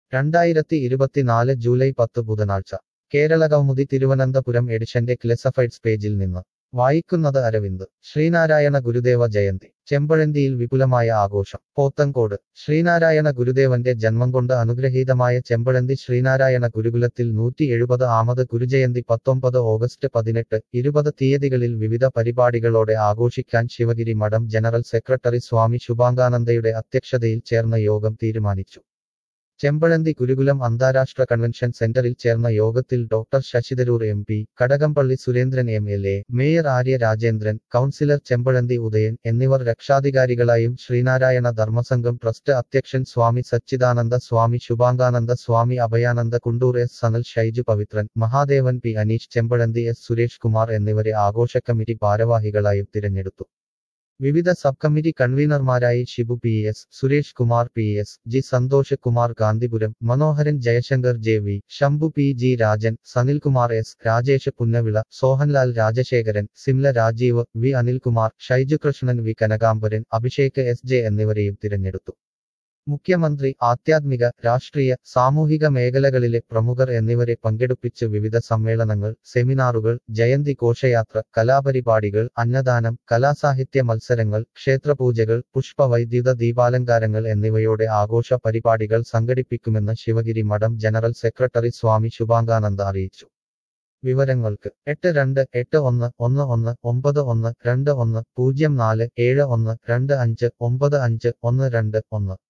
രണ്ടായിരത്തി ഇരുപത്തിനാല് ജൂലൈ പത്ത് ബുധനാഴ്ച കേരള കൗമുദി തിരുവനന്തപുരം എഡിഷന്റെ ക്ലെസഫൈഡ്സ് പേജിൽ നിന്ന് വായിക്കുന്നത് അരവിന്ദ് ശ്രീനാരായണ ഗുരുദേവ ജയന്തി ചെമ്പഴന്തിയിൽ വിപുലമായ ആഘോഷം പോത്തങ്കോട് ശ്രീനാരായണ ഗുരുദേവന്റെ ജന്മം കൊണ്ട് അനുഗ്രഹീതമായ ചെമ്പഴന്തി ശ്രീനാരായണ ഗുരുകുലത്തിൽ നൂറ്റി എഴുപത് ആമത് ഗുരുജയന്തി പത്തൊമ്പത് ഓഗസ്റ്റ് പതിനെട്ട് ഇരുപത് തീയതികളിൽ വിവിധ പരിപാടികളോടെ ആഘോഷിക്കാൻ ശിവഗിരി മഠം ജനറൽ സെക്രട്ടറി സ്വാമി ശുഭാംഗാനന്ദയുടെ അധ്യക്ഷതയിൽ ചേർന്ന യോഗം തീരുമാനിച്ചു ചെമ്പഴന്തി ഗുരുകുലം അന്താരാഷ്ട്ര കൺവെൻഷൻ സെന്ററിൽ ചേർന്ന യോഗത്തിൽ doctor Shashi Tharoor M P Kadakampally Surendran M L A mayor Arya Rajendran councillor Chempazhanthi Udayan എന്നിവർ രക്ഷാധികാരികളായും ശ്രീനാരായണ ധർമ്മസംഘം ട്രസ്റ്റ് അധ്യക്ഷൻ Swami Sachidananda Swami Subhangananda Swami Abhayananda Kundoor S Sanal Shaiju Pavithran Mahadevan P Aneesh Chempazhanthi S Suresh Kumar എന്നിവരെ ആഘോഷ കമ്മിറ്റി ഭാരവാഹികളായും തിരഞ്ഞെടുത്തു വിവിധ സബ് കമ്മിറ്റി കൺവീനർമാരായി Shibu P S Suresh Kumar P S G Santhosh Kumar Gandhipuram Manoharan Jayashankar J V Shambhu P G Rajan Sanilkumar S Rajesh Punnavila Sohanlal Rajasekharan Simla Rajeev V Anilkumar Shaiju Krishnan V Kanakambaran Abhishek S J എന്നിവരെയും തിരഞ്ഞെടുത്തു മുഖ്യമന്ത്രി ആധ്യാത്മിക രാഷ്ട്രീയ സാമൂഹിക മേഖലകളിലെ പ്രമുഖർ എന്നിവരെ പങ്കെടുപ്പിച്ച് വിവിധ സമ്മേളനങ്ങൾ സെമിനാറുകൾ ജയന്തി ഘോഷയാത്ര കലാപരിപാടികൾ അന്നദാനം കലാസാഹിത്യ മത്സരങ്ങൾ ക്ഷേത്രപൂജകൾ പുഷ്പവൈദ്യുത ദീപാലങ്കാരങ്ങൾ എന്നിവയോടെ ആഘോഷ പരിപാടികൾ സംഘടിപ്പിക്കുമെന്ന് ശിവഗിരി മഠം ജനറൽ സെക്രട്ടറി സ്വാമി ശുഭാംഗാനന്ദ അറിയിച്ചു വിവരങ്ങൾക്ക് എട്ട് രണ്ട് എട്ട് ഒന്ന് ഒന്ന് ഒന്ന് ഒമ്പത് ഒന്ന് രണ്ട് ഒന്ന് പൂജ്യം നാല് ഏഴ് ഒന്ന് രണ്ട് അഞ്ച് ഒമ്പത് അഞ്ച് ഒന്ന് രണ്ട് ഒന്ന്